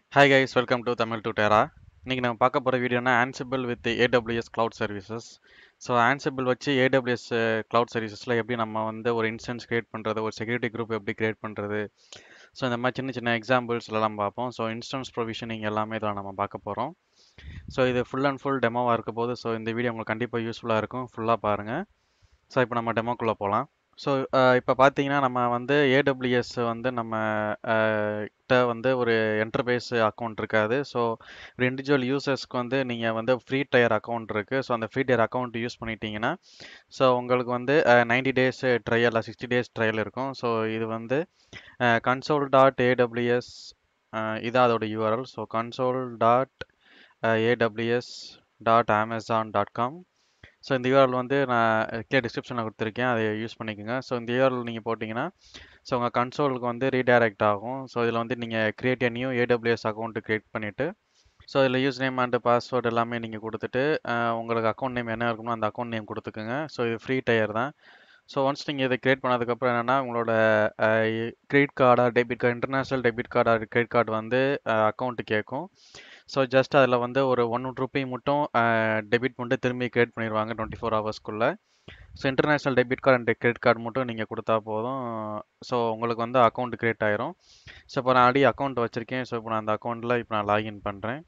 hi guys welcome to Tamil to Terra இன்றைக்கி நம்ம பார்க்க போகிற வீடியோனா Ansible with AWS cloud services so Ansible வச்சு ஏடபிள்யூஎஸ் க்ளவுட் சர்வீசஸில் எப்படி நம்ம வந்து ஒரு இன்ஸ்டன்ஸ் கிரியேட் பண்ணுறது ஒரு செக்யூரிட்டி குரூப் எப்படி கிரியேட் பண்ணுறது ஸோ இந்த மாதிரி சின்ன சின்ன எக்ஸாம்பிள்ஸ் எல்லாம் பார்ப்போம் ஸோ இன்ஸ்டன்ஸ் ப்ரொவிஷனிங் எல்லாமே இதில் நம்ம பார்க்க போகிறோம் ஸோ இது ஃபுல் அண்ட் ஃபுல் டெமோவாக இருக்க போது ஸோ இந்த வீடியோ உங்களுக்கு கண்டிப்பாக யூஸ்ஃபுல்லாக இருக்கும் ஃபுல்லாக பாருங்கள் ஸோ இப்போ நம்ம டெமோக்குள்ளே போகலாம் ஸோ இப்போ பார்த்தீங்கன்னா நம்ம வந்து ஏடபிள்யூஎஸ் வந்து நம்ம அஹ், கிட்ட வந்து ஒரு என்டர்பேஸ் அக்கௌண்ட் இருக்காது ஸோ ஒரு இண்டிவிஜுவல் யூசர்ஸ்க்கு வந்து நீங்கள் வந்து ஃப்ரீ டயர் அக்கௌண்ட் இருக்குது ஸோ அந்த ஃப்ரீ டயர் அக்கௌண்ட் யூஸ் பண்ணிட்டீங்கன்னா ஸோ உங்களுக்கு வந்து ninety days trial sixty days trial இருக்கும் ஸோ இது வந்து கன்சோல் டாட் ஏடபிள்யூஎஸ் இதான் அதோட URL so console dot AWS dot Amazon dot com so இந்த யூஆர்எல் வந்து நான் கீழே டிஸ்கிரிப்ஷனில் கொடுத்துருக்கேன் அதை யூஸ் பண்ணிக்கோங்க ஸோ இந்த யூஆர்எல் நீங்கள் போட்டிங்கன்னா ஸோ உங்கள் கன்சோலுக்கு வந்து ரீடைரக்ட் ஆகும் ஸோ இதில் வந்து நீங்கள் create a new AWS account create பண்ணிவிட்டு ஸோ இதில் யூஸ் நேம் அண்ட் பாஸ்வேர்டு எல்லாமே நீங்கள் கொடுத்துட்டு அஹ், உங்களுக்கு அக்கௌண்ட் நேம் என்ன இருக்கணும் அந்த அக்கௌண்ட் நேம் கொடுத்துக்குங்க ஸோ இது ஃப்ரீ டயர் தான் ஸோ ஒன்ஸ் நீங்கள் இதை கிரியேட் பண்ணதுக்கப்புறம் என்னென்னா உங்களோட கிரெடிட் கார்டா டெபிட் கார்டு இன்டர்நேஷ்னல் டெபிட் கார்டா கிரெடிட் கார்டு வந்து அக்கௌண்ட்டு கேட்கும் ஸோ ஜஸ்ட் அதில் வந்து ஒரு ஒன் ருபி மட்டும் டெபிட் பண்ணிட்டு திரும்பி கிரியேட் பண்ணிடுவாங்க டுவெண்ட்டி ஃபோர் ஹவர்ஸ்க்குள்ளே so international debit card and credit card மட்டும் நீங்கள் கொடுத்தா போதும் ஸோ உங்களுக்கு வந்து அக்கௌண்ட் கிரியேட் ஆயிரும் ஸோ இப்போ நான் ஆல்ரெடி அக்கௌண்ட் வச்சுருக்கேன் ஸோ இப்போ நான் அந்த அக்கௌண்ட்டில் இப்போ நான் லாகின் பண்ணுறேன்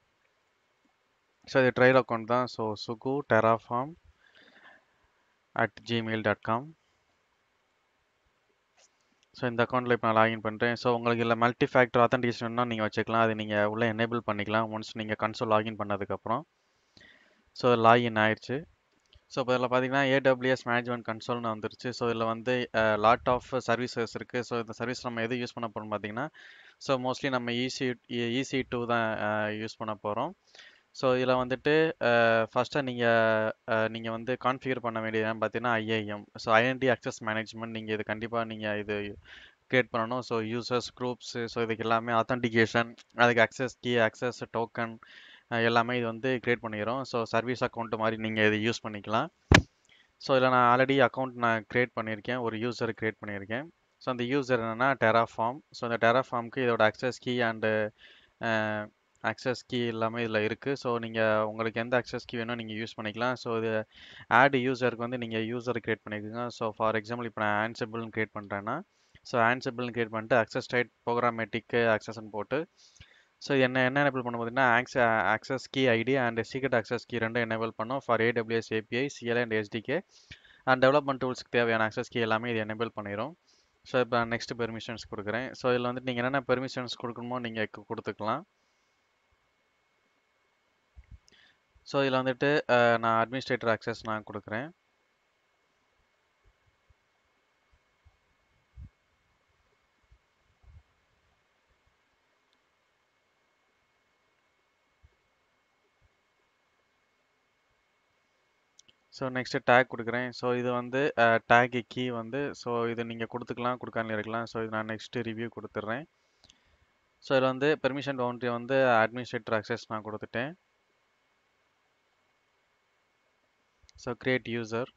ஸோ இது ட்ரையல் அக்கௌண்ட் தான் so Suku Terraform at Gmail dot com so இந்த அக்கௌண்ட்டில் இப்போ நான் லாகின் பண்ணுறேன் ஸோ உங்களுக்கு இல்லை மல்டி ஃபேக்டர் ஆத்தன்டிகேஷன்னா நீங்கள் வச்சுக்கலாம் அது நீங்கள் உள்ளே எனேபிள் பண்ணிக்கலாம் ஒன்ஸ் நீங்கள் கன்சோல் லாகின் பண்ணதுக்கப்புறம் ஸோ லாகின் ஆயிடுச்சு ஸோ இப்போ இதில் பார்த்தீங்கன்னா ஏடபிள்யூஎஸ் மேனேஜ்மெண்ட் கன்சோல்னு வந்துருச்சு ஸோ இதில் வந்து லாட் ஆஃப் சர்வீசஸ் இருக்குது ஸோ இந்த சர்வீஸ் நம்ம எது யூஸ் பண்ண போகிறோம் பார்த்தீங்கன்னா ஸோ மோஸ்ட்லி நம்ம ஈசி ஈசி டூ தான் யூஸ் பண்ண போகிறோம் ஸோ இதில் வந்துட்டு ஃபஸ்ட்டாக நீங்கள் நீங்கள் வந்து கான்ஃபிகர் பண்ண வேண்டியது என்னன்னு பார்த்தீங்கன்னா IIM so identity access management நீங்கள் இது கண்டிப்பாக நீங்கள் இது கிரியேட் பண்ணணும் ஸோ யூசர்ஸ் குரூப்ஸு ஸோ இதுக்கு எல்லாமே ஆத்தன்டிகேஷன் அதுக்கு அக்சஸ் கீ அக்சஸ் டோக்கன் எல்லாமே இது வந்து கிரியேட் பண்ணிடும் ஸோ சர்வீஸ் அக்கௌண்ட் மாதிரி நீங்கள் இது யூஸ் பண்ணிக்கலாம் ஸோ இதில் நான் ஆல்ரெடி அக்கௌண்ட் நான் கிரியேட் பண்ணியிருக்கேன் ஒரு யூசர் கிரியேட் பண்ணியிருக்கேன் ஸோ அந்த யூசர் என்னென்னா டெராஃபார்ம் ஸோ அந்த டெராஃபார்முக்கு இதோட access key and access key எல்லாமே இதில் இருக்குது ஸோ நீங்கள் உங்களுக்கு எந்த அக்சஸ் கீ வேணும் நீங்கள் யூஸ் பண்ணிக்கலாம் ஸோ இது ஆட் யூசருக்கு வந்து நீங்கள் யூசர் கிரியேட் பண்ணிக்கோங்க ஸோ ஃபார் எக்ஸாம்பிள் இப்போ நான் ஆன்சபிள்னு கிரியேட் பண்ணுறேன்னா ஸோ ஆன்சபிள்னு கிரியேட் பண்ணிட்டு அக்சஸ் டைட் ப்ரோக்ராமேட்டிக் அக்சஸ்ன்னு போட்டு ஸோ என்ன என்ன எனேபிள் பண்ண பார்த்தீங்கன்னா ஆக்ஸ் access key ID and secret access key ரெண்டும் எனேபிள் பண்ணும் for AWS API CL and SDK and development டூல்ஸ்க்கு தேவையான அக்சஸ் கீ எல்லாமே இது எனேபிள் பண்ணிடும் ஸோ இப்போ நெக்ஸ்ட் பெர்மிஷன்ஸ் கொடுக்குறேன் ஸோ இதில் வந்துட்டு நீங்கள் என்னென்ன பெர்மிஷன்ஸ் கொடுக்கணுமோ நீங்கள் கொடுத்துக்கலாம் ஸோ இதில் வந்துட்டு அஹ், நான் அட்மினிஸ்ட்ரேட்டர் அக்சஸ் நான் கொடுக்குறேன் ஸோ நெக்ஸ்ட்டு டேக் கொடுக்குறேன் ஸோ இது வந்து டேக் கீ வந்து ஸோ இது நீங்கள் கொடுத்துக்கலாம் கொடுக்காமலே இருக்கலாம் ஸோ இது நான் நெக்ஸ்ட்டு ரிவ்யூ கொடுத்துட்றேன் ஸோ இதில் வந்து பெர்மிஷன் பவுண்டரி வந்து அட்மினிஸ்ட்ரேட்டர் அக்சஸ் நான் கொடுத்துட்டேன் ஸோ கிரியேட் யூசர்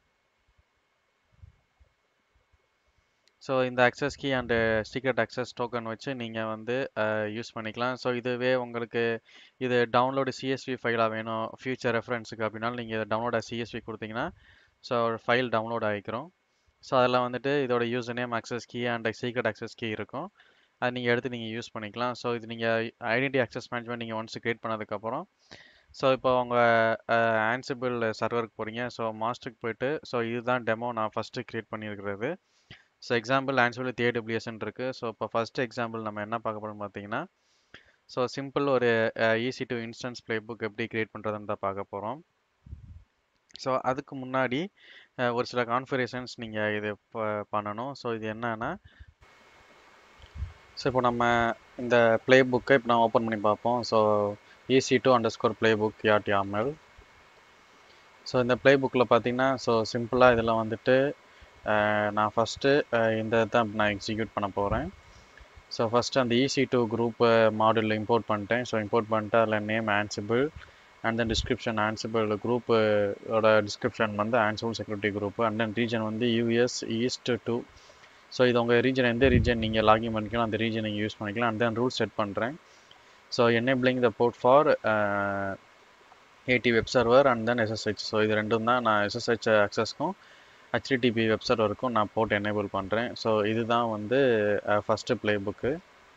ஸோ இந்த access key and secret access token வச்சு நீங்கள் வந்து யூஸ் பண்ணிக்கலாம் ஸோ இதுவே உங்களுக்கு இது டவுன்லோடு சிஎஸ்வி ஃபைலாக வேணும் ஃபியூச்சர் ரெஃபரன்ஸுக்கு அப்படின்னாலும் நீங்கள் இதை டவுன்லோட் சிஎஸ்வி கொடுத்தீங்கன்னா ஸோ ஃபைல் டவுன்லோட் ஆகிக்கிறோம் ஸோ அதில் வந்துட்டு இதோட user name access key and secret access key இருக்கும் அது நீங்கள் எடுத்து நீங்கள் யூஸ் பண்ணிக்கலாம் ஸோ இது நீங்கள் ஐடென்டி அக்சஸ் மேனேஜ்மெண்ட் நீங்கள் ஒன்ஸ் கிரியேட் பண்ணதுக்கப்புறம் ஸோ இப்போ உங்கள் ஆன்சிபிள் சர்வருக்கு போகிறீங்க ஸோ மாஸ்டருக்கு போயிட்டு ஸோ இதுதான் டெமோ நான் ஃபஸ்ட்டு கிரியேட் பண்ணியிருக்கிறது ஸோ எக்ஸாம்பிள் ஆன்சிபிள் வித் ஏடபிள்யூஎஸ்ன்னு இருக்குது ஸோ இப்போ ஃபஸ்ட் எக்ஸாம்பிள் நம்ம என்ன பார்க்க போகிறோம் பார்த்தீங்கன்னா ஸோ சிம்பிள் ஒரு EC two instance playbook எப்படி கிரியேட் பண்ணுறதுன்னு தான் பார்க்க போகிறோம் ஸோ அதுக்கு முன்னாடி அஹ், ஒரு சில கான்ஃபிகரேஷன்ஸ் நீங்கள் இது ப- பண்ணணும் ஸோ இது என்னன்னா ஸோ இப்போ நம்ம இந்த ப்ளே புக்கை இப்போ நான் ஓப்பன் பண்ணி பார்ப்போம் so EC two underscore playbook dot YAML so இந்த ப்ளே புக்கில் பார்த்தீங்கன்னா ஸோ சிம்பிளாக இதில் வந்துட்டு அஹ், நான் ஃபஸ்ட்டு இந்த தான் நான் எக்ஸிக்யூட் பண்ண போகிறேன் ஸோ ஃபஸ்ட்டு அந்த ஈசி டூ குரூப் மாடியூலில் இம்போர்ட் பண்ணிட்டேன் ஸோ இம்போர்ட் பண்ணிட்டு அதில் name Ansible and then description Ansible குரூப்போட டிஸ்கிரிப்ஷன் வந்து Ansible security group and then region வந்து யூஎஸ் ஈஸ்ட் டூ ஸோ இது உங்கள் ரீஜன் எந்த ரீஜன் நீங்கள் லாகின் பண்ணிக்கலாம் அந்த ரீஜன் நீங்கள் யூஸ் பண்ணிக்கலாம் அண்ட் தென் ரூல் செட் பண்ணுறேன் so enabling the port for eighty web server and then SSH so இது ரெண்டும் தான் நான் எஸ்எஸ்ஹெச் அக்சஸ்க்கும் ஹெச்டிடிபி வெப் சர்வருக்கும் நான் போட்டு எனேபிள் பண்ணுறேன் ஸோ இதுதான் வந்து ஃபஸ்ட்டு ப்ளே புக்கு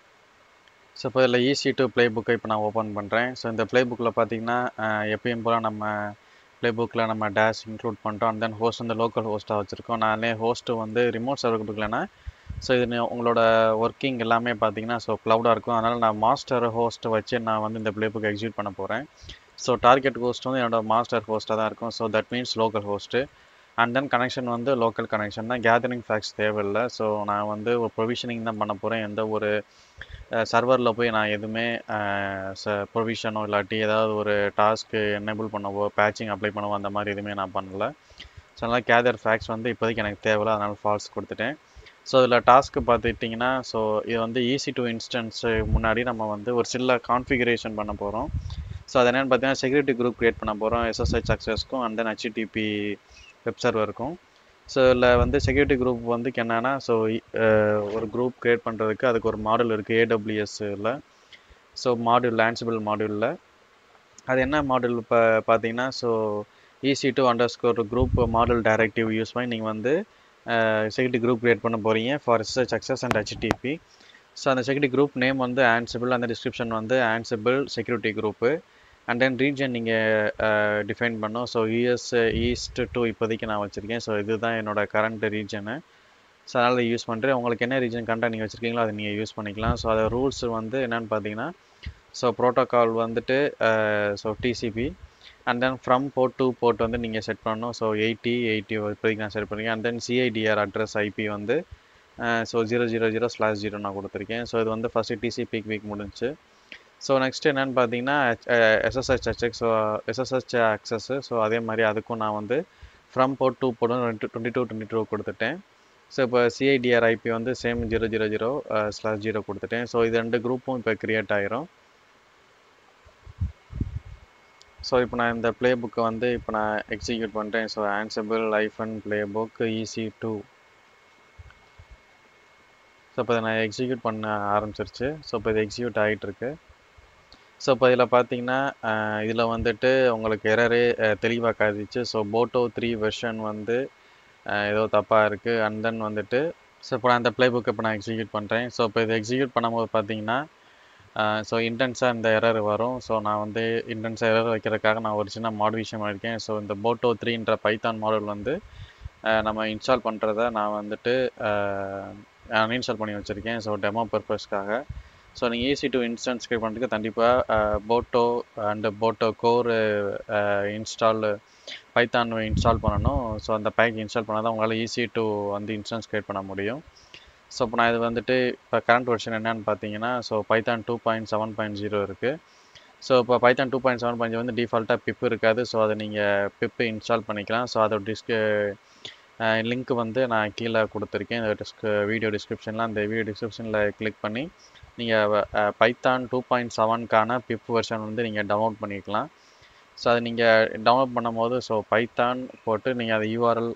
ஸோ இப்போ இதில் ஈஸி டு ப்ளே புக்கை இப்போ நான் ஓப்பன் பண்ணுறேன் ஸோ இந்த ப்ளே புக்கில் பார்த்தீங்கன்னா எப்பயும் போல் நம்ம ப்ளே புக்கில் நம்ம டேஷ் இன்க்ளூட் பண்ணிட்டோம் அண்ட் தென் ஹோஸ்ட் வந்து லோக்கல் ஹோஸ்ட்டாக வச்சுருக்கோம் நானே ஹோஸ்ட்டு வந்து ரிமோட் சர்வர் கொடுக்கலன்னா ஸோ இது உங்களோட ஒர்க்கிங் எல்லாமே பார்த்தீங்கன்னா ஸோ க்ளவுடாக இருக்கும் அதனால் நான் மாஸ்டர் ஹோஸ்ட்டை வச்சு நான் வந்து இந்த ப்ளே புக் எக்ஸிக்யூட் பண்ண போகிறேன் ஸோ டார்கெட் ஹோஸ்ட் வந்து என்னோட மாஸ்டர் ஹோஸ்ட்டாக தான் இருக்கும் so that means local host and then connection வந்து லோக்கல் கனெக்ஷன் தான் கேதரிங் ஃபேக்ஸ் தேவையில்லை ஸோ நான் வந்து ஒரு ப்ரொவிஷனிங் தான் பண்ண போகிறேன் எந்த ஒரு சர்வரில் போய் நான் எதுவுமே ச ப்ரொவிஷனோ இல்லாட்டி ஏதாவது ஒரு டாஸ்க்கு எனேபிள் பண்ணவோ பேட்சிங் அப்ளை பண்ணவோ அந்த மாதிரி எதுவுமே நான் பண்ணல ஸோ அதனால் கேதர் ஃபேக்ஸ் வந்து இப்போதைக்கு எனக்கு தேவையில்ல அதனால் ஃபால்ஸ் கொடுத்துட்டேன் ஸோ இதில் டாஸ்க்கு பார்த்துட்டிங்கன்னா ஸோ இது வந்து ஈஸி டு இன்ஸ்டன்ஸு முன்னாடி நம்ம வந்து ஒரு சில கான்ஃபிகரேஷன் பண்ண போகிறோம் ஸோ அது என்னென்னு பார்த்தீங்கன்னா செக்யூரிட்டி குரூப் க்ரியேட் பண்ண போகிறோம் எஸ்எஸ்ஹெச் அக்சஸ்க்கும் அண்ட் தென் ஹெச்டிபி வெப் சர்வருக்கும் ஸோ இதில் வந்து செக்யூரிட்டி குரூப் வந்து என்னென்னா ஸோ ஒரு குரூப் க்ரியேட் பண்ணுறதுக்கு அதுக்கு ஒரு மாடல் இருக்குது ஏடபிள்யூஎஸ்ஸில் ஸோ மாடியூல் லான்சிபிள் மாடியூலில் அது என்ன மாடல் இப்போ பார்த்தீங்கன்னா so EC two underscore group model directive use பண்ணி நீங்கள் வந்து செக்யூரிட்டி குரூப் க்ரியேட் பண்ண போகிறீங்க for SH access and HTTP so அந்த செக்யூரிட்டி குரூப் நேம் வந்து ஆன்சிபிள் அந்த டிஸ்கிரிப்ஷன் வந்து Ansible security group and then region நீங்கள் டிஃபைன் பண்ணோம் ஸோ யூஎஸ் ஈஸ்ட் டூ இப்போதைக்கு நான் வச்சுருக்கேன் ஸோ இதுதான் என்னோடய கரண்ட் ரீஜனு ஸோ அதனால் யூஸ் பண்ணுறேன் உங்களுக்கு என்ன ரீஜன் கரெக்டாக நீங்கள் வச்சுருக்கீங்களோ அதை நீங்கள் யூஸ் பண்ணிக்கலாம் ஸோ அதோட ரூல்ஸ் வந்து என்னென்னு பார்த்தீங்கன்னா ஸோ ப்ரோட்டோகால் வந்துட்டு so TCP and then from port to port வந்து நீங்கள் செட் பண்ணணும் ஸோ எயிட்டி எயிட்டி இப்போதைக்கு நான் செட் பண்ணியிருக்கேன் and then CIDR address IP வந்து so zero zero zero slash zero நான் கொடுத்துருக்கேன் ஸோ இது வந்து ஃபஸ்ட்டு டிசிபி வீக் முடிஞ்சு ஸோ நெக்ஸ்ட் என்னென்னு பார்த்தீங்கன்னா எஸ்எஸ்ஹெச் ஹெச்எக் ஸோ எஸ்எஸ்ஹெச் அக்சஸ்ஸு ஸோ அதே மாதிரி அதுக்கும் நான் வந்து ஃப்ரம் போர்ட் டூ போர்டும் டுவெண்ட்டி டூ டுவெண்ட்டி டூ கொடுத்துட்டேன் ஸோ இப்போ சிஐடிஆர் ஐபி வந்து same zero zero zero slash zero கொடுத்துட்டேன் ஸோ இது ரெண்டு குரூப்பும் இப்போ க்ரியேட் ஆயிரும் ஸோ இப்போ நான் இந்த ப்ளே புக்கை வந்து இப்போ நான் எக்ஸிக்யூட் பண்ணுறேன் so Ansible hyphen playbook EC two so இப்போ நான் எக்ஸிக்யூட் பண்ண ஆரம்பிச்சிருச்சு ஸோ இப்போ இது எக்ஸிக்யூட் ஆகிட்டுருக்கு ஸோ இப்போ இதில் பார்த்தீங்கன்னா இதில் வந்துட்டு உங்களுக்கு எரரு தெளிவாக காதிச்சு ஸோ போட்டோ த்ரீ வெர்ஷன் வந்து ஏதோ தப்பாக இருக்குது அண்ட் தென் வந்துட்டு ஸோ இப்போ நான் அந்த ப்ளே புக் இப்போ நான் எக்ஸிக்யூட் பண்ணுறேன் ஸோ இப்போ இதை எக்ஸிக்யூட் பண்ணும்போது பார்த்தீங்கன்னா ஸோ இன்டென்ஸாக இந்த எரர் வரும் ஸோ நான் வந்து இன்டென்ஸாக எரர் வைக்கிறதுக்காக நான் ஒரு சின்ன மாடிஃபிகேஷன் பண்ணியிருக்கேன் ஸோ இந்த போட்டோ த்ரீன்ற பைத்தான் மாடல் வந்து நம்ம இன்ஸ்டால் பண்ணுறத நான் வந்துட்டு அன்இன்ஸ்டால் பண்ணி வச்சுருக்கேன் ஸோ டெமோ பர்பஸ்க்காக ஸோ நீங்கள் ஈஸி டு இன்ஸ்டன்ஸ் கிரியேட் பண்ணுறதுக்கு கண்டிப்பாக Boto and Boto core install Python install பண்ணணும் ஸோ அந்த பேக் இன்ஸ்டால் பண்ணால் தான் உங்களால் ஈஸி டு வந்து இன்ஸ்டன்ஸ் கிரியேட் பண்ண முடியும் ஸோ இப்போ நான் இது வந்துட்டு இப்போ கரண்ட் வெர்ஷன் என்னன்னு பார்த்தீங்கன்னா so Python two point seven point zero இருக்குது ஸோ இப்போ Python two point seven point வந்து டிஃபால்ட்டாக பிப் இருக்காது ஸோ அதை நீங்கள் பிப்பு இன்ஸ்டால் பண்ணிக்கலாம் ஸோ அதோட டிஸ்க்கு லிங்க் வந்து நான் கீழே கொடுத்துருக்கேன் இந்த டிஸ்க் வீடியோ டிஸ்கிரிப்ஷனில் அந்த வீடியோ டிஸ்கிரிப்ஷனில் கிளிக் பண்ணி நீங்கள் பைத்தான் டூ பாயிண்ட் செவனுக்கான பிப் வெர்ஷன் வந்து நீங்கள் டவுன்லோட் பண்ணிக்கலாம் ஸோ அதை நீங்கள் டவுன்லோட் பண்ணும் போது ஸோ பைத்தான் போட்டு நீங்கள் அதை யூஆர்எல்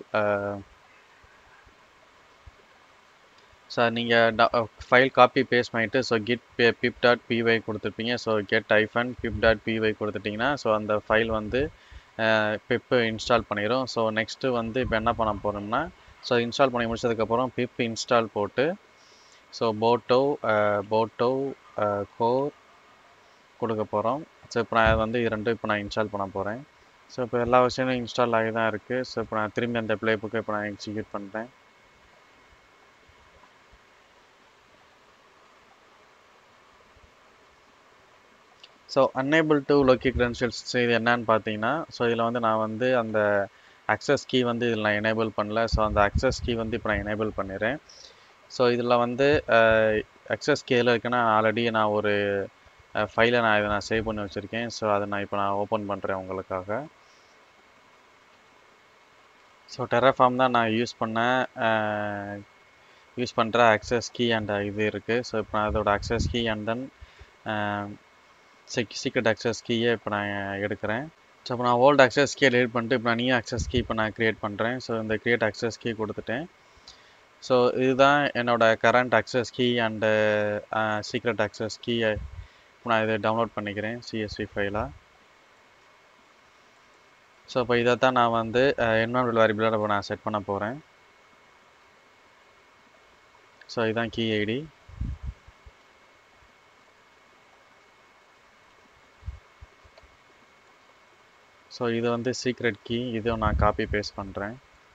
ஸோ நீங்கள் ஃபைல் காப்பி பேஸ்ட் பண்ணிவிட்டு ஸோ கிட் பே பிப் டாட் பிஒய் கொடுத்துருப்பீங்க so get hyphen pip dot PY கொடுத்துட்டிங்கன்னா ஸோ அந்த ஃபைல் வந்து பிப்பு இன்ஸ்டால் பண்ணிடும் ஸோ நெக்ஸ்ட்டு வந்து இப்போ என்ன பண்ண போகிறோம்னா ஸோ இன்ஸ்டால் பண்ணி முடிச்சதுக்கப்புறம் பிப் இன்ஸ்டால் போட்டு ஸோ போட்டோ போட்டோ கோர் கொடுக்க போகிறோம் ஸோ இப்போ நான் வந்து இது ரெண்டும் இப்போ நான் இன்ஸ்டால் பண்ண போகிறேன் ஸோ இப்போ எல்லா விஷயங்களும் இன்ஸ்டால் ஆகி தான் இருக்குது ஸோ இப்போ நான் திரும்பி அந்த ப்ளே புக்கை இப்போ நான் எக்ஸிக்யூட் பண்ணுறேன் so unable to locate credentials இது என்னன்னு பார்த்தீங்கன்னா ஸோ இதில் வந்து நான் வந்து அந்த அக்சஸ் கீ வந்து இதில் நான் எனேபிள் பண்ணல ஸோ அந்த அக்சஸ் கீ வந்து இப்போ நான் எனேபிள் பண்ணிடுறேன் ஸோ இதில் வந்து அக்சஸ் கீயில் இருக்குன்னா ஆல்ரெடி நான் ஒரு ஃபைலை நான் இதை நான் சேவ் பண்ணி வச்சுருக்கேன் ஸோ அதை நான் இப்போ நான் ஓப்பன் பண்ணுறேன் உங்களுக்காக ஸோ டெராஃபார்ம் தான் நான் யூஸ் பண்ண யூஸ் பண்ணுற அக்சஸ் கீ அண்ட் இது இருக்குது ஸோ இப்போ நான் அதோட access key and then check secret access கீயை இப்போ நான் எடுக்கிறேன் ஸோ இப்போ நான் ஓல்டு அக்சஸ் கீயை டெலிட் பண்ணிட்டு இப்போ நான் நியூ அக்சஸ் கீ இப்போ நான் க்ரியேட் பண்ணுறேன் ஸோ இந்த க்ரியேட் அக்சஸ் கீ கொடுத்துட்டேன் ஸோ இதுதான் என்னோட current access key and secret access கீயை நான் இதை டவுன்லோட் பண்ணிக்கிறேன் சிஎஸ்வி ஃபைலாக ஸோ இப்போ இதை தான் நான் வந்து என்வரன்மெண்ட் வேரியபிளாக இப்போ நான் செட் பண்ண போகிறேன் ஸோ இதுதான் கீ ஐடி ஸோ இது வந்து சீக்ரெட் கீ இதுவும் நான் காப்பி பேஸ்ட் பண்ணுறேன்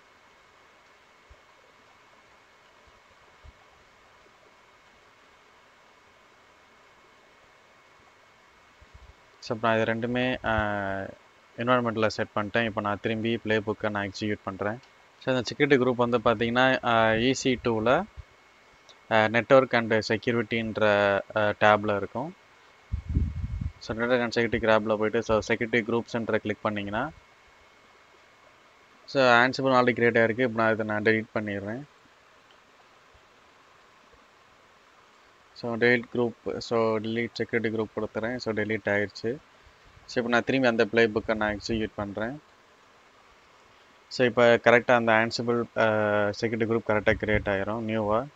ஸோ இப்போ நான் இது ரெண்டுமே என்வரான்மெண்ட்டில் செட் பண்ணிட்டேன் இப்போ நான் திரும்பி ப்ளே புக்கை நான் எக்ஸிக்யூட் பண்ணுறேன் ஸோ இந்த செக்யூரிட்டி குரூப் வந்து பார்த்தீங்கன்னா இசி டூவில் நெட்ஒர்க் அண்டு செக்யூரிட்டின்ற டேப்பில் இருக்கும் ஸோ நெட்ஒர்க் அண்ட் செக்யூரிட்டி கிராப்பில் போயிட்டு ஸோ செக்யூரிட்டி குரூப்ஸ்ன்ற கிளிக் பண்ணிங்கன்னா ஸோ ஆன்சிபிள் ஆல்ரெடி கிரியேட் ஆகிருக்கு இப்போ நான் இதை நான் டெலிட் பண்ணிடுறேன் so delete group so delete security group கொடுத்துறேன் ஸோ டெலிட் ஆயிடுச்சு ஸோ இப்போ நான் திரும்பி அந்த ப்ளே புக்கை நான் எக்ஸிக்யூட் பண்ணுறேன் ஸோ இப்போ கரெக்டாக அந்த ஆன்சிபிள் செக்யூரிட்டி குரூப் கரெக்டாக க்ரியேட் ஆகிரும் நியூவாக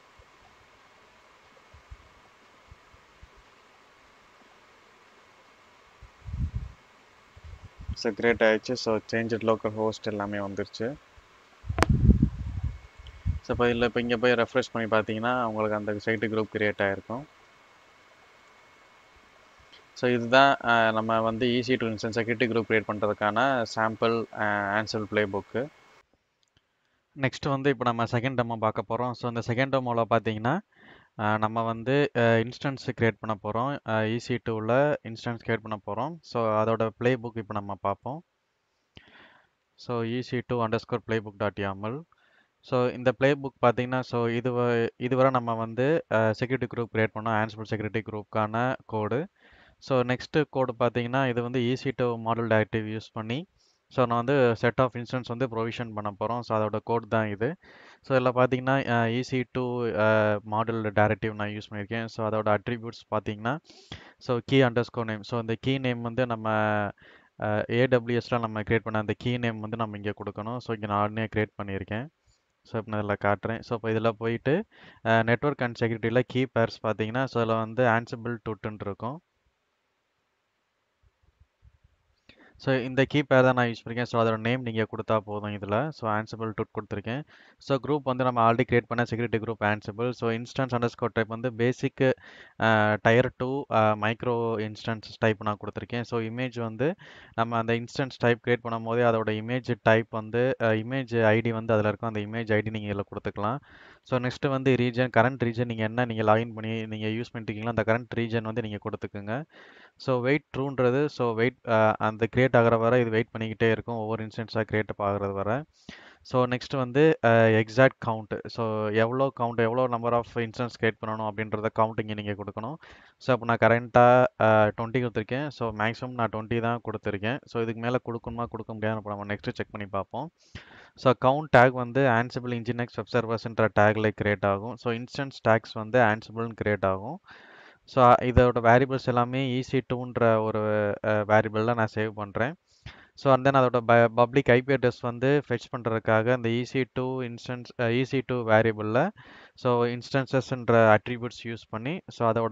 ஸோ கிரியேட் ஆகிடுச்சு ஸோ சேஞ்ச் லோக்கல் ஹோஸ்ட் எல்லாமே வந்துருச்சு ஸோ இப்போ இதில் இப்போ இங்கே போய் ரெஃப்ரெஷ் பண்ணி பார்த்தீங்கன்னா உங்களுக்கு அந்த சைட்டு குரூப் கிரியேட் ஆகிருக்கும் ஸோ இதுதான் நம்ம வந்து EC two instant security group create பண்ணுறதுக்கான sample Ansible playbook next வந்து இப்போ நம்ம செகண்ட் டெமோ பார்க்க போகிறோம் ஸோ இந்த செகண்ட் டெமோவில் பார்த்தீங்கன்னா நம்ம வந்து இன்ஸ்டன்ஸ் க்ரியேட் பண்ண போகிறோம் ஈசி டூவில் இன்ஸ்டன்ஸ் க்ரியேட் பண்ண போகிறோம் ஸோ அதோட ப்ளே புக் இப்போ நம்ம பார்ப்போம் so EC two underscore playbook dot YAML so இந்த ப்ளே புக் பார்த்தீங்கன்னா ஸோ இது இதுவரை நம்ம வந்து செக்யூரிட்டி குரூப் க்ரியேட் பண்ணோம் ஆன்சிபிள் செக்யூரிட்டி குரூப்க்கான கோடு ஸோ நெக்ஸ்ட்டு கோடு பார்த்தீங்கன்னா இது வந்து EC two model directive use பண்ணி ஸோ நான் வந்து செட் ஆஃப் இன்ஸ்டன்ஸ் வந்து ப்ரொவிஷன் பண்ண போகிறோம் ஸோ அதோட கோட் தான் இது ஸோ இதில் பார்த்தீங்கன்னா ஈசி டூ மாடல் டேரக்டிவ் நான் யூஸ் பண்ணியிருக்கேன் ஸோ அதோட அட்ரிபியூட்ஸ் பார்த்தீங்கன்னா so key underscore name so இந்த கீ நேம் வந்து நம்ம ஏடபிள்யூஎஸில் நம்ம க்ரியேட் பண்ண அந்த கீ நேம் வந்து நம்ம இங்கே கொடுக்கணும் ஸோ இங்கே நான் ஆல்ரெடி க்ரியேட் பண்ணியிருக்கேன் ஸோ இப்போ நான் இதில் காட்டுறேன் ஸோ இப்போ இதில் போயிட்டு நெட்ஒர்க் அண்ட் செக்யூரிட்டியில் கீ பேர்ஸ் பார்த்தீங்கன்னா ஸோ இதில் வந்து ஆன்சிபிள் டுட்டுன்னு இருக்கும் ஸோ இந்த கீ பேர் தான் நான் யூஸ் பண்ணியிருக்கேன் ஸோ அதோட நேம் நீங்கள் கொடுத்தா போதும் இதில் ஸோ ஆன்சிபிள் டுட் கொடுத்துருக்கேன் ஸோ குரூப் வந்து நம்ம ஆல்ரெடி கிரியேட் பண்ண security group Ansible so instance underscore type வந்து basic tier two micro instance type நான் கொடுத்துருக்கேன் ஸோ இமேஜ் வந்து நம்ம அந்த இன்ஸ்டன்ஸ் டைப் கிரியேட் பண்ணும் போதே அதோட இமேஜ் டைப் வந்து இமேஜ் ஐடி வந்து அதில் இருக்கும் அந்த இமேஜ் ஐடி நீங்கள் இதில் கொடுத்துக்கலாம் ஸோ நெக்ஸ்ட்டு வந்து ரீஜன் கரண்ட் ரீஜன் நீங்கள் என்ன நீங்கள் லாகின் பண்ணி நீங்கள் யூஸ் பண்ணிருக்கீங்களோ அந்த கரண்ட் ரீஜன் வந்து நீங்கள் கொடுத்துக்குங்க ஸோ வெயிட் ட்ரூன்றது ஸோ வெயிட் அந்த கிரியேட் ஆகிற வரை இது வெயிட் பண்ணிக்கிட்டே இருக்கும் ஒவ்வொரு இன்ஸ்டன்ஸாக கிரியேட் ஆகிறது வரை ஸோ நெக்ஸ்ட் வந்து எக்ஸாக்ட் கவுண்ட் ஸோ எவ்வளோ கவுண்ட் எவ்வளோ நம்பர் ஆஃப் இன்ஸ்டன்ஸ் கிரியேட் பண்ணணும் அப்படின்றத கவுண்ட் இங்கே நீங்கள் கொடுக்கணும் ஸோ அப்போ நான் கரண்ட்டாக டுவெண்ட்டி கொடுத்துருக்கேன் ஸோ மேக்ஸிமம் நான் டுவெண்ட்டி தான் கொடுத்துருக்கேன் ஸோ இதுக்கு மேலே கொடுக்கணுமா கொடுக்க முடியாது இப்போ நம்ம நெக்ஸ்ட்டு செக் பண்ணி பார்ப்போம் ஸோ கவுண்ட் டேக் வந்து ஆன்சிபிள் இன்ஜினெக்ஸ் வெப் சர்வர்ஸ்ன்ற டேக்ல கிரியேட் ஆகும் ஸோ இன்ஸ்டன்ஸ் டேக்ஸ் வந்து ஆன்சிபிள்னு கிரியேட் ஆகும் ஸோ இதோட வேரியபிள்ஸ் எல்லாமே ஈசி டூன்ற ஒரு வேரியபிளில் நான் சேவ் பண்ணுறேன் ஸோ அண்ட் தென் அதோட ப பப்ளிக் ஐபி அட்ரஸ் வந்து ஃபெச் பண்ணுறதுக்காக அந்த EC two instance EC two வேரியபிளில் ஸோ இன்ஸ்டன்சஸ்ன்ற அட்ரிபியூட்ஸ் யூஸ் பண்ணி ஸோ அதோட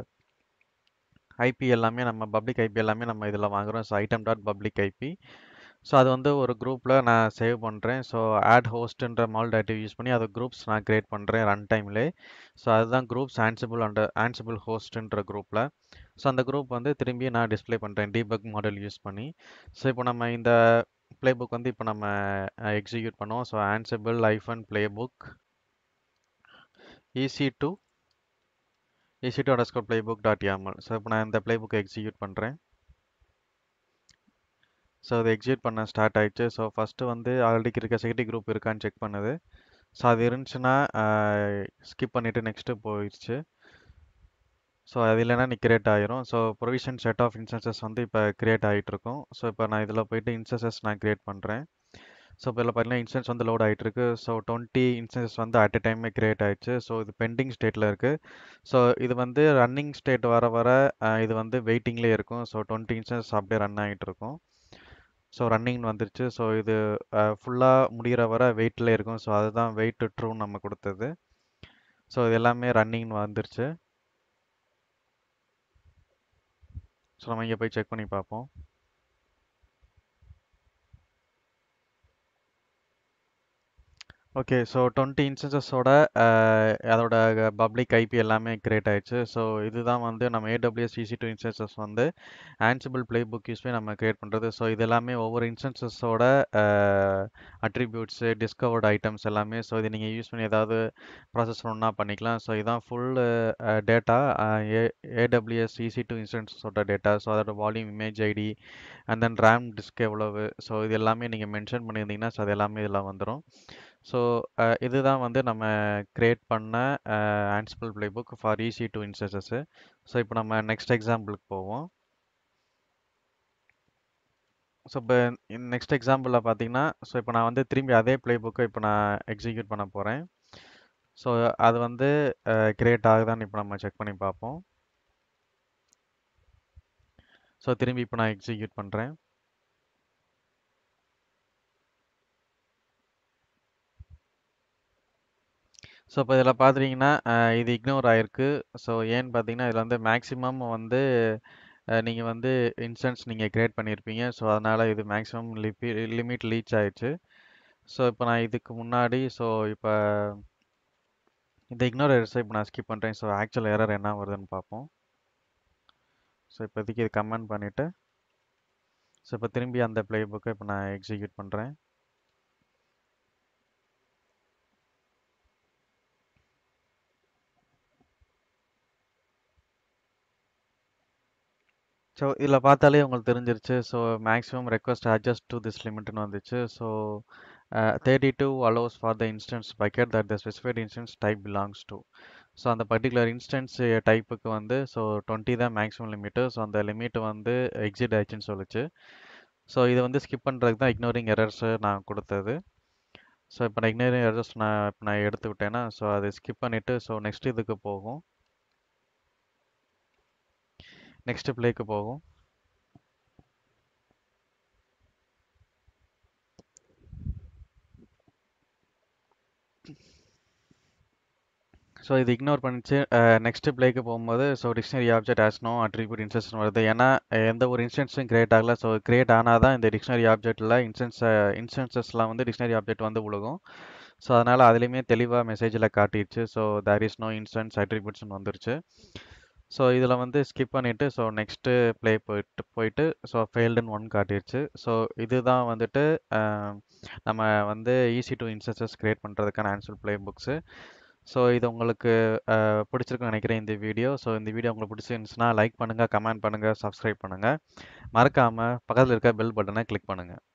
ஐபி எல்லாமே நம்ம பப்ளிக் ஐபி எல்லாமே நம்ம இதில் வாங்குகிறோம் so item dot public IP so அது வந்து ஒரு குரூப்பில் நான் சேவ் பண்ணுறேன் ஸோ ஆட் ஹோஸ்ட்ன்ற மால் டேட்டிவ் யூஸ் பண்ணி அதை குரூப்ஸ் நான் க்ரியேட் பண்ணுறேன் ரன் டைம்லே ஸோ அதுதான் குரூப்ஸ் ஆன்சிபிள் அண்ட் ஆன்சிபிள் ஹோஸ்ட்ன்ற குரூப்பில் ஸோ அந்த குரூப் வந்து திரும்பி நான் டிஸ்பிளே பண்ணுறேன் டீபக் மாடல் யூஸ் பண்ணி ஸோ இப்போ நம்ம இந்த ப்ளே புக் வந்து இப்போ நம்ம எக்ஸிக்யூட் பண்ணுவோம் so Ansible hyphen playbook EC two EC two underscore playbook dot YAML so இப்போ நான் இந்த ப்ளே புக்கை எக்ஸிக்யூட் பண்ணுறேன் ஸோ அது எக்ஸிக்யூட் பண்ண ஸ்டார்ட் ஆயிடுச்சு ஸோ ஃபஸ்ட்டு வந்து ஆல்ரெடி இருக்க செக்யூரிட்டி குரூப் இருக்கான்னு செக் பண்ணுது ஸோ அது இருந்துச்சுன்னா ஸ்கிப் பண்ணிவிட்டு நெக்ஸ்ட்டு போயிடுச்சு ஸோ அது இல்லைன்னா நீ கிரியேட் ஆகிரும் so provision set of instances வந்து இப்போ கிரியேட் ஆகிட்டு இருக்கும் ஸோ இப்போ நான் இதில் போயிட்டு இன்ஸ்டன்சஸ் நான் கிரியேட் பண்ணுறேன் ஸோ இப்போ இதில் பார்த்தீங்கன்னா இன்ஸ்டன்ஸ் வந்து லோட் ஆகிட்டு இருக்கு ஸோ டுவெண்ட்டி இன்ஸ்டன்சஸ் வந்து அட் எ டைமே கிரியேட் ஆயிடுச்சு ஸோ இது பெண்டிங் ஸ்டேட்டில் இருக்குது ஸோ இது வந்து ரன்னிங் ஸ்டேட் வர வர இது வந்து வெயிட்டிங்லேயே இருக்கும் ஸோ டுவெண்ட்டி இன்ஸ்டன்ஸ் அப்படியே ரன் ஆகிட்டு இருக்கும் ஸோ ரன்னிங் வந்துருச்சு ஸோ இது ஃபுல்லாக முடிகிற வர வெயிட்டில் இருக்கும் ஸோ அதுதான் வெயிட் ட்ரூ நம்ம கொடுத்தது ஸோ இது எல்லாமே ரன்னிங் வந்துருச்சு ஸோ நம்ம இங்கே போய் செக் பண்ணி பார்ப்போம் ஓகே ஸோ டுவெண்ட்டி இன்ஸ்டன்சஸோட அதோட பப்ளிக் ஐபி எல்லாமே கிரியேட் ஆயிடுச்சு ஸோ இதுதான் வந்து நம்ம ஏடபிள்யூஎஸ் இசி டூ இன்ஸ்டன்சஸ் வந்து ஆன்சிபிள் பிளே புக் யூஸ் பண்ணி நம்ம கிரியேட் பண்ணுறது ஸோ இது எல்லாமே ஒவ்வொரு இன்ஸ்டன்சஸோட அட்ரிபியூட்ஸு டிஸ்கவர்டு ஐட்டம்ஸ் எல்லாமே ஸோ இது நீங்கள் யூஸ் பண்ணி ஏதாவது ப்ராசஸ் ஒன்றா பண்ணிக்கலாம் ஸோ இதுதான் ஃபுல் டேட்டா ஏ ஏடபிள்யூஎஸ் இசி டூ இன்ஸ்டன்சஸோட டேட்டா ஸோ அதோட volume image ID and then RAM disk எவ்வளவு ஸோ இது எல்லாமே நீங்கள் மென்ஷன் பண்ணியிருந்தீங்கன்னா ஸோ அது எல்லாமே இதெல்லாம் வந்துடும் ஸோ இதுதான் வந்து நம்ம கிரியேட் பண்ண Ansible playbook for EC two instances so இப்போ நம்ம நெக்ஸ்ட் எக்ஸாம்பிளுக்கு போவோம் ஸோ இப்போ நெக்ஸ்ட் எக்ஸாம்பிளில் பார்த்தீங்கன்னா ஸோ இப்போ நான் வந்து திரும்பி அதே பிளே புக்கை இப்போ நான் எக்ஸிக்யூட் பண்ண போகிறேன் ஸோ அது வந்து கிரியேட் ஆகுதான்னு இப்போ நம்ம செக் பண்ணி பார்ப்போம் ஸோ திரும்பி இப்போ நான் எக்ஸிக்யூட் பண்ணுறேன் ஸோ இப்போ இதில் பார்த்துட்டிங்கன்னா இது இக்னோர் ஆகிருக்கு ஸோ ஏன்னு பார்த்தீங்கன்னா இதில் வந்து மேக்ஸிமம் வந்து நீங்கள் வந்து இன்ஸ்டன்ஸ் நீங்கள் க்ரியேட் பண்ணியிருப்பீங்க ஸோ அதனால் இது மேக்ஸிமம் லிபி லிமிட் லீச் ஆயிடுச்சு ஸோ இப்போ நான் இதுக்கு முன்னாடி ஸோ இப்போ இந்த இக்னோர் எரர்ஸை இப்போ நான் ஸ்கிப் பண்ணுறேன் ஸோ ஆக்சுவல் எரர் என்ன வருதுன்னு பார்ப்போம் ஸோ இப்போதைக்கு இது கமெண்ட் பண்ணிவிட்டு ஸோ இப்போ திரும்பி அந்த ப்ளே புக்கை இப்போ நான் எக்ஸிக்யூட் பண்ணுறேன் ஸோ இதில் பார்த்தாலே உங்களுக்கு தெரிஞ்சிருச்சு so maximum request adjust to this லிமிட்னு வந்துச்சு so thirty two allows for the instance bucket that the specified instance type belongs to so அந்த பர்டிகுலர் இன்ஸ்டன்ஸ் டைப்புக்கு வந்து ஸோ டுவெண்ட்டி தான் மேக்ஸிமம் லிமிட்டு ஸோ அந்த லிமிட் வந்து எக்ஸிட் ஆயிடுச்சுன்னு சொல்லிச்சு ஸோ இதை வந்து ஸ்கிப் பண்ணுறதுக்கு தான் இக்னோரிங் எரர்ஸ் நான் கொடுத்தது ஸோ இப்போ நான் இக்னோரிங் எரர்ஸ் நான் இப்போ நான் எடுத்து விட்டேன்னா ஸோ அதை ஸ்கிப் பண்ணிவிட்டு ஸோ நெக்ஸ்ட் இதுக்கு போகும் நெக்ஸ்ட் பிளேக்கு போகும் ஸோ இது இக்னோர் பண்ணிச்சு நெக்ஸ்ட் பிளேக்கு போகும்போது so dictionary object has no attribute instance வருது ஏன்னா எந்த ஒரு இன்ஸ்டன்ஸும் கிரியேட் ஆகல ஸோ கிரியேட் ஆனால் தான் இந்த டிக்ஷனரி ஆப்ஜெக்டில் இன்ஸ்டன்ஸ் இன்ஸ்டன்சஸ்லாம் வந்து டிக்ஷனரி ஆப்ஜெக்ட் வந்து விழுகும் ஸோ அதனால் அதுலேயுமே தெளிவாக மெசேஜில் காட்டிடுச்சு so there is no instance அட்ரிபியூட்ஸ்னு வந்துருச்சு ஸோ இதில் வந்து ஸ்கிப் பண்ணிவிட்டு ஸோ நெக்ஸ்ட்டு ப்ளே போயிட்டு போயிட்டு ஸோ ஃபெயில்டுன்னு ஒன் காட்டிடுச்சு ஸோ இதுதான் வந்துட்டு நம்ம வந்து ஈஸி டு இன்ஸ்டன்சஸ் க்ரியேட் பண்ணுறதுக்கான ஆன்சர் ப்ளே புக்ஸு ஸோ இது உங்களுக்கு பிடிச்சிருக்குன்னு நினைக்கிறேன் இந்த வீடியோ ஸோ இந்த வீடியோ உங்களுக்கு பிடிச்சிருந்துச்சுன்னா லைக் பண்ணுங்கள் கமெண்ட் பண்ணுங்கள் சப்ஸ்கிரைப் பண்ணுங்கள் மறக்காமல் பக்கத்தில் இருக்க பெல் பட்டனை கிளிக் பண்ணுங்கள்